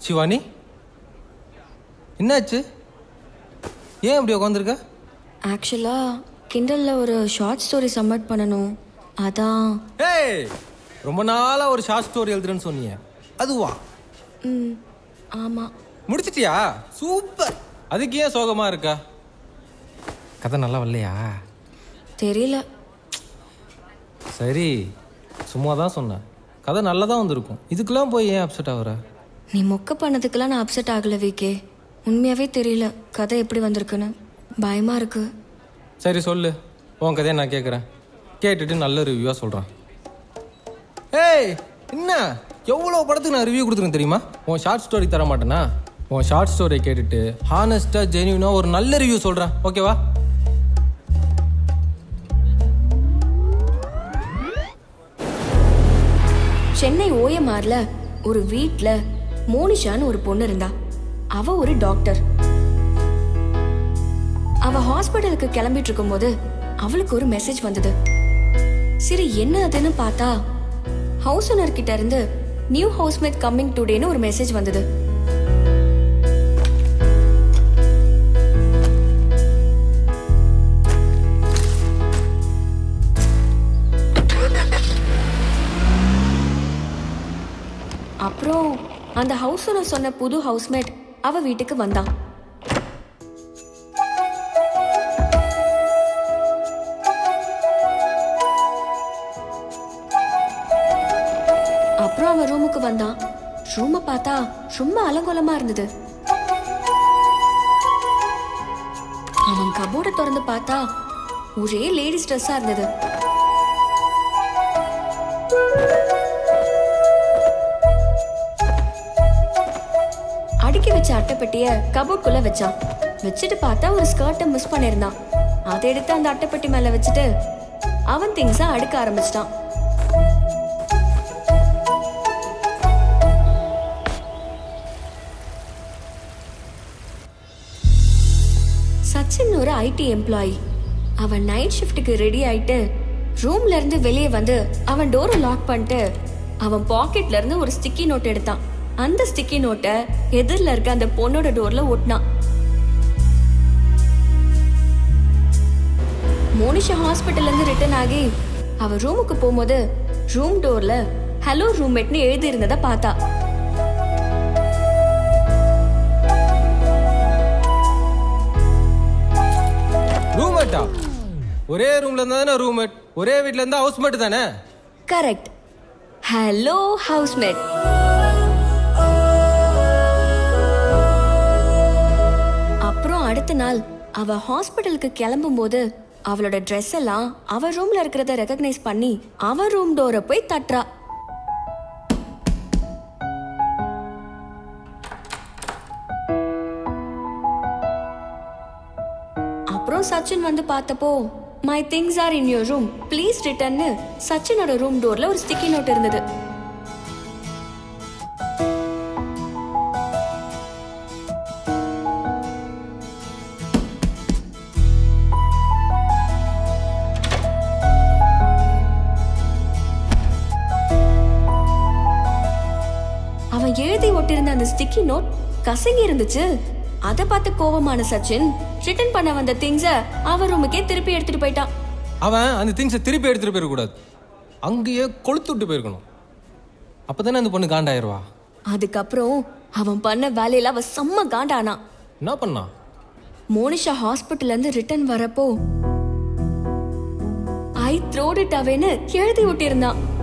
சிவானி என்னாச்சு ஏன் இப்படி உட்காந்துருக்க ஆக்சுவலாக கிண்டலில் ஒரு ஷார்ட் ஸ்டோரி சப்மிட் பண்ணணும் அதான் ஏய் ரொம்ப நாளாக ஒரு ஷார்ட் ஸ்டோரி எழுதுறேன்னு சொன்னீங்க அதுவா ம் ஆமாம் முடிச்சிட்டியா சூப்பர் அதுக்கு ஏன் சோகமாக இருக்கா கதை நல்லா வரலையா தெரியல சரி சும்மா தான் சொன்னேன் கதை நல்லா தான் வந்திருக்கும் இதுக்கெல்லாம் போய் ஏன் அப்செட் ஆகுற நீ மொக்க பண்ணதுக்கெல்லாம் நான் அப்செட் ஆகல விகே உண்மையாகவே தெரியல கதை எப்படி வந்திருக்குன்னு பயமாக இருக்கு சரி சொல்லு உன் கதையை நான் கேட்குறேன் கேட்டுட்டு நல்ல ரிவ்யூவாக சொல்கிறேன் ஏய் என்ன எவ்வளோ படத்துக்கு நான் ரிவ்யூ கொடுத்துருக்கேன் தெரியுமா உன் ஷார்ட் ஸ்டோரி தர மாட்டேனா உன் ஷார்ட் ஸ்டோரியை கேட்டுட்டு ஹானஸ்ட்டாக ஜென்யூனாக ஒரு நல்ல ரிவ்யூ சொல்கிறேன் ஓகேவா சென்னை ஓஎம்ஆர்ல ஒரு வீட்ல மோனிஷான்னு ஒரு பொண்ணு இருந்தா அவ ஒரு டாக்டர் அவ ஹாஸ்பிட்டலுக்கு கிளம்பிட்டு இருக்கும்போது அவளுக்கு ஒரு மெசேஜ் வந்தது சரி என்ன அதுன்னு பார்த்தா ஹவுஸ் ஓனர் கிட்ட இருந்து நியூ ஹவுஸ்மேட் கம்மிங் டுடேன்னு ஒரு மெசேஜ் வந்தது அப்புறம் அந்த ஹவுஸ் ஓனர் சொன்ன புது ஹவுஸ்மேட் அவ வீட்டுக்கு வந்தான் அப்புறம் அவன் ரூமுக்கு வந்தான் ரூமை பார்த்தா ரொம்ப அலங்கோலமா இருந்தது அவன் கபோர்டை திறந்து பார்த்தா ஒரே லேடிஸ் ட்ரெஸ்ஸா இருந்தது அடுக்கி வச்ச அட்டைப்பெட்டிய கபோர்ட்குள்ள வச்சான் வச்சுட்டு பார்த்தா ஒரு ஸ்கர்ட்டை மிஸ் பண்ணியிருந்தான் அதை எடுத்து அந்த அட்டைப்பெட்டி மேல வச்சுட்டு அவன் திங்ஸை அடுக்க ஆரம்பிச்சிட்டான் சச்சின் ஒரு ஐடி எம்ப்ளாயி அவன் நைட் ஷிஃப்ட்டுக்கு ரெடி ஆயிட்டு ரூம்ல இருந்து வெளியே வந்து அவன் டோரை லாக் பண்ணிட்டு அவன் பாக்கெட்ல இருந்து ஒரு ஸ்டிக்கி நோட் எடுத்தான் அந்த ஸ்டிக்கி நோட்டை எதிரில் இருக்க அந்த பொண்ணோட டோர்ல ஒட்டினான் மோனிஷா ஹாஸ்பிட்டல்ல இருந்து ரிட்டர்ன் ஆகி அவ ரூமுக்கு போகும்போது ரூம் டோர்ல ஹலோ ரூம்மேட்னு எழுதி இருந்ததை பார்த்தா ரூம்மேட்டா ஒரே ரூம்ல இருந்தா தானே ரூம்மேட் ஒரே வீட்டில் இருந்தா ஹவுஸ்மேட் தானே கரெக்ட் ஹலோ ஹவுஸ்மேட் அப்புறம் அடுத்த நாள் அவ ஹாஸ்பிட்டலுக்கு கிளம்பும்போது அவளோட ட்ரெஸ் எல்லாம் அவ ரூம்ல இருக்கிறத ரெகக்னைஸ் பண்ணி அவ ரூம் டோரை போய் தட்டுறா அப்புறம் சச்சின் வந்து பார்த்தப்போ my things are in your room please ரிட்டர்ன்னு சச்சினோட ரூம் டோர்ல ஒரு ஸ்டிக்கி நோட் இருந்தது அவன் எழுதி ஒட்டிருந்த அந்த ஸ்டிக்கி நோட் கசங்கி இருந்துச்சு அதை பார்த்து கோவமான சச்சின் ரிட்டர்ன் பண்ண வந்த திங்ஸ அவன் ரூமுக்கே திருப்பி எடுத்துட்டு போயிட்டான் அவன் அந்த திங்ஸை திருப்பி எடுத்துட்டு போயிடக்கூடாது அங்கேயே கொளுத்து விட்டு போயிருக்கணும் அப்பதானே அந்த பொண்ணு காண்டாயிருவா அதுக்கப்புறம் அவன் பண்ண வேலையில அவ செம்ம காண்டானான் என்ன பண்ணான் மோனிஷா ஹாஸ்பிட்டல்ல இருந்து ரிட்டர்ன் வரப்போ ஐ த்ரோட் இட் அவேன்னு எழுதி ஒட்டியிருந்தான்